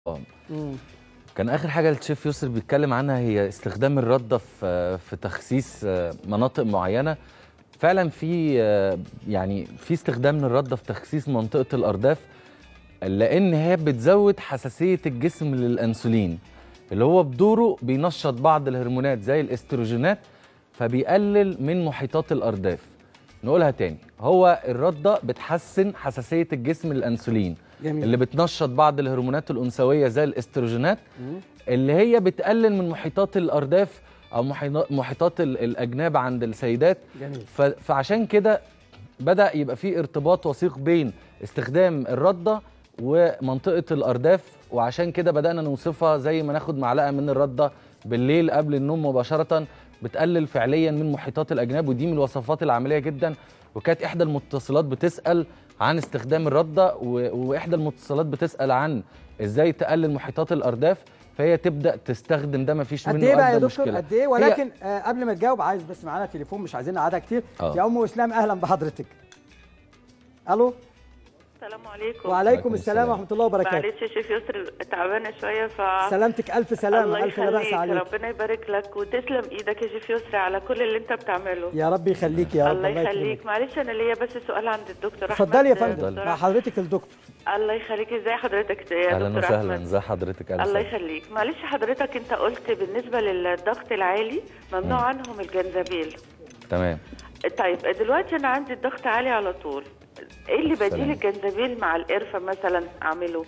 مم. كان اخر حاجه الشيف يسر بيتكلم عنها هي استخدام الرده في في تخسيس مناطق معينه فعلا في يعني في استخدام للرده في تخسيس منطقه الارداف لان هي بتزود حساسيه الجسم للانسولين اللي هو بدوره بينشط بعض الهرمونات زي الاستروجينات فبيقلل من محيطات الارداف نقولها تاني هو الرده بتحسن حساسيه الجسم للانسولين جميل. اللي بتنشط بعض الهرمونات الانثويه زي الاستروجينات اللي هي بتقلل من محيطات الارداف او محيط- محيطات ال- الاجناب عند السيدات جميل. ف- فعشان كده بدا يبقى في ارتباط وثيق بين استخدام الرده ومنطقه الارداف وعشان كده بدانا نوصفها زي ما ناخد معلقه من الرده بالليل قبل النوم مباشره بتقلل فعليا من محيطات الاجناب ودي من الوصفات العمليه جدا وكانت احدى المتصلات بتسال عن استخدام الرده و- واحدى المتصلات بتسال عن ازاي تقلل محيطات الارداف فهي تبدا تستخدم ده مفيش قد منه ايه بقى يا أدنى دكتور مشكلة. قد ايه هي- ولكن آه قبل ما تجاوب عايز بس معانا تليفون مش عايزين نقعدها كتير آه. يا ام اسلام اهلا بحضرتك الو السلام عليكم وعليكم وعليكم السلام السلام. ورحمه الله وبركاته معلش يا شيف يسر تعبانه شويه ف سلامتك الف سلامه الله الف لا باس يخليك عليك ربنا يبارك لك وتسلم ايدك يا شيف يسر على كل اللي انت بتعمله يا رب يخليك يا رب الله يكرمك. يخليك معلش انا ليا بس سؤال عند الدكتور احمد اتفضلي يا فندم دكتور مع أحمد. حضرتك الدكتور الله يخليك ازاي حضرتك يا اهلا دكتور وسهلا احمد ازي حضرتك أهلا الله وسهلا. يخليك معلش حضرتك انت قلت بالنسبه للضغط العالي ممنوع عنهم الجنزبيل تمام طيب دلوقتي انا عندي الضغط عالي على طول ايه اللي بديل سلام. الجنزبيل مع القرفه مثلا اعمله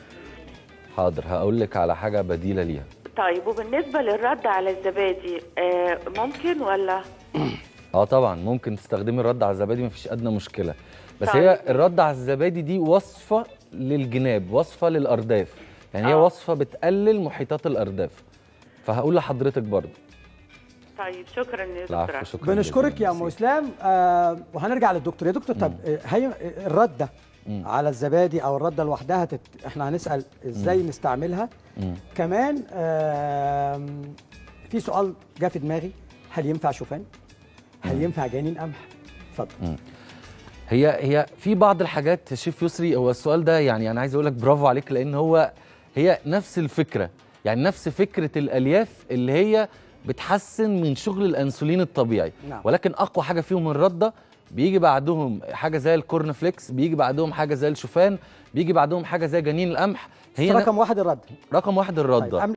حاضر هقول لك على حاجه بديله ليها طيب وبالنسبه للرد على الزبادي آه ممكن ولا اه طبعا ممكن تستخدمي الرد على الزبادي مفيش ادنى مشكله بس طيب. هي الرد على الزبادي دي وصفه للجناب وصفه للارداف يعني هي آه. وصفه بتقلل محيطات الارداف فهقول لحضرتك برضو طيب شكرا يا دكتور العفو أحمد. شكرا بنشكرك جزيلا. يا ام ميرسي. اسلام آه وهنرجع للدكتور يا دكتور طب آه، هي الرده مم. على الزبادي او الرده لوحدها تت... احنا هنسال ازاي نستعملها مم. كمان آم، في سؤال جه في دماغي هل ينفع شوفان هل ينفع جنين قمح اتفضل هي هي في بعض الحاجات يا شيف يسري هو السؤال ده يعني انا عايز اقول لك برافو عليك لان هو هي نفس الفكره يعني نفس فكره الالياف اللي هي بتحسن من شغل الانسولين الطبيعي نعم. ولكن اقوى حاجه فيهم الرده بيجي بعدهم حاجه زي الكورن فليكس بيجي بعدهم حاجه زي الشوفان بيجي بعدهم حاجه زي جنين القمح هي رقم واحد الرد رقم واحد الرده طيب